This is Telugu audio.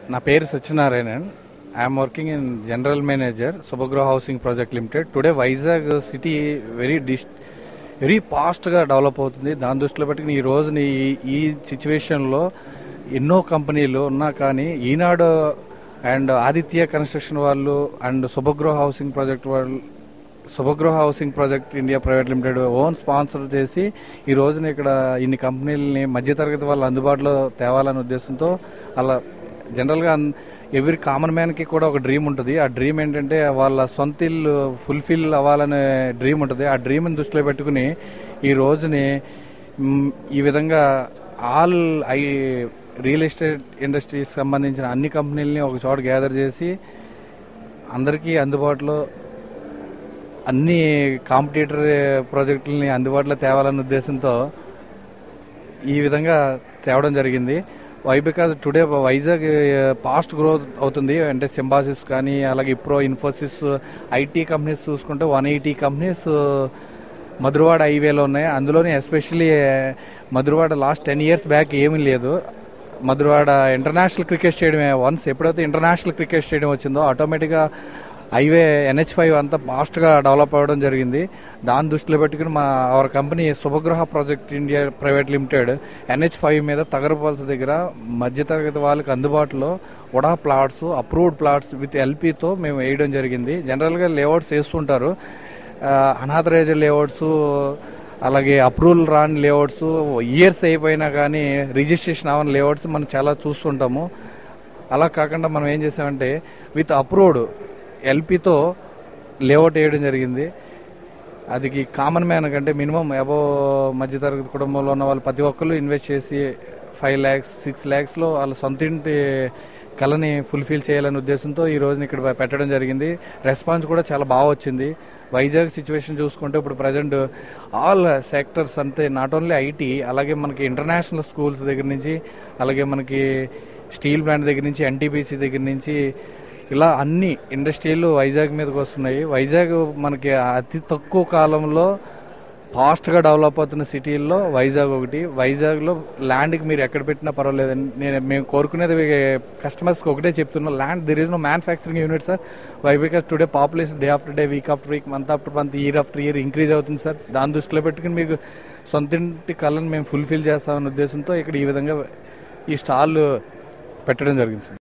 నా పేరు Satyanarayanan I'm working in general manager Subhagruha housing project limited today Vizag city very dis very ఫాస్ట్గా డెవలప్ అవుతుంది దాని దృష్టిలో పెట్టుకుని ఈ రోజుని ఈ ఈ సిచ్యువేషన్లో ఎన్నో కంపెనీలు ఉన్నా కానీ ఈనాడు అండ్ ఆదిత్య కన్స్ట్రక్షన్ వాళ్ళు అండ్ శుభగృహ హౌసింగ్ ప్రాజెక్ట్ వాళ్ళు Subhagruha housing project India private limited own sponsor చేసి ఈ రోజున ఇక్కడ ఇన్ని కంపెనీలని మధ్యతరగతి వాళ్ళు అందుబాటులో తేవాలనే ఉద్దేశంతో అలా జనరల్గా ఎవ్రీ కామన్ మ్యాన్కి కూడా ఒక డ్రీమ్ ఉంటుంది ఆ డ్రీమ్ ఏంటంటే వాళ్ళ సొంత ఇల్లు ఫుల్ఫిల్ అవ్వాలనే డ్రీమ్ ఉంటుంది ఆ డ్రీమ్ని దృష్టిలో పెట్టుకుని ఈ రోజుని మ్, ఈ విధంగా ఆల్ ఐ రియల్ ఎస్టేట్ ఇండస్ట్రీకి సంబంధించిన అన్ని కంపెనీలని ఒక చోట గ్యాదర్ చేసి అందరికీ అందుబాటులో అన్ని కాంపిటేటర్ ప్రాజెక్టులని అందుబాటులో తేవాలన్న ఉద్దేశంతో ఈ విధంగా తేవడం జరిగింది why because today Vizag fast growth అవుతుంది అంటే సింబాసిస్ కానీ అలాగే ఇప్రో ఇన్ఫోసిస్ ఐటీ కంపెనీస్ చూసుకుంటే వన్ ఎయిటీ కంపెనీస్ మధురవాడ హైవేలో ఉన్నాయి అందులోనే especially Madhurawada last ten years back ఏమీ లేదు Madhurawada international cricket stadium once ఎప్పుడైతే ఇంటర్నేషనల్ క్రికెట్ స్టేడియం వచ్చిందో ఆటోమేటిక్గా హైవే ఎన్హెచ్ ఫైవ్ అంతా ఫాస్ట్గా డెవలప్ అవ్వడం జరిగింది దాన్ని దృష్టిలో పెట్టుకుని మా our company Subhagruha project India private limited NH five మీద తగరపాల్స్ దగ్గర మధ్యతరగతి వాళ్ళకి అందుబాటులో UDA plots approved plots with ఎల్పీతో మేము వేయడం జరిగింది జనరల్గా లేఅవుట్స్ వేస్తుంటారు అనాథరైజ్ లేఅవుట్స్ అలాగే అప్రూవల్ రాని లేఅవుట్స్ ఇయర్స్ అయిపోయినా కానీ రిజిస్ట్రేషన్ అవ్వని లేఅవుట్స్ మనం చాలా చూస్తుంటాము అలా కాకుండా మనం ఏం చేసామంటే విత్ అప్రూవ్డ్ ఎల్పితో లేఅవుట్ వేయడం జరిగింది అది కామన్ మ్యాన్ కంటే మినిమం అబో మధ్యతరగతి కుటుంబంలో ఉన్న వాళ్ళు ప్రతి ఒక్కరు ఇన్వెస్ట్ చేసి ఫైవ్ ల్యాక్స్ సిక్స్ ల్యాక్స్లో వాళ్ళ సొంత ఇంటి కళని ఫుల్ఫిల్ చేయాలనే ఉద్దేశంతో ఈ రోజున ఇక్కడ పెట్టడం జరిగింది రెస్పాన్స్ కూడా చాలా బాగా వచ్చింది వైజాగ్ సిచ్యువేషన్ చూసుకుంటే ఇప్పుడు ప్రజెంట్ ఆల్ సెక్టర్స్ అంతే నాట్ ఓన్లీ ఐటీ అలాగే మనకి ఇంటర్నేషనల్ స్కూల్స్ దగ్గర నుంచి అలాగే మనకి స్టీల్ ప్లాంట్ దగ్గర నుంచి ఎన్టీపీసీ దగ్గర నుంచి ఇలా అన్ని ఇండస్ట్రీలు వైజాగ్ మీదకి వస్తున్నాయి వైజాగ్ మనకి అతి తక్కువ కాలంలో ఫాస్ట్గా డెవలప్ అవుతున్న సిటీల్లో వైజాగ్ ఒకటి వైజాగ్లో ల్యాండ్కి మీరు ఎక్కడ పెట్టినా పర్వాలేదు నేను మేము కోరుకునేది కస్టమర్స్కి ఒకటే చెప్తున్నాం land there is no manufacturing unit sir why because today population day after day week after week month after month year after year increase అవుతుంది సార్ దాని దృష్టిలో పెట్టుకుని మీకు సొంత ఇంటి కళను మేము ఫుల్ఫిల్ చేస్తామనే ఉద్దేశంతో ఇక్కడ ఈ విధంగా ఈ స్టాల్ పెట్టడం జరిగింది సార్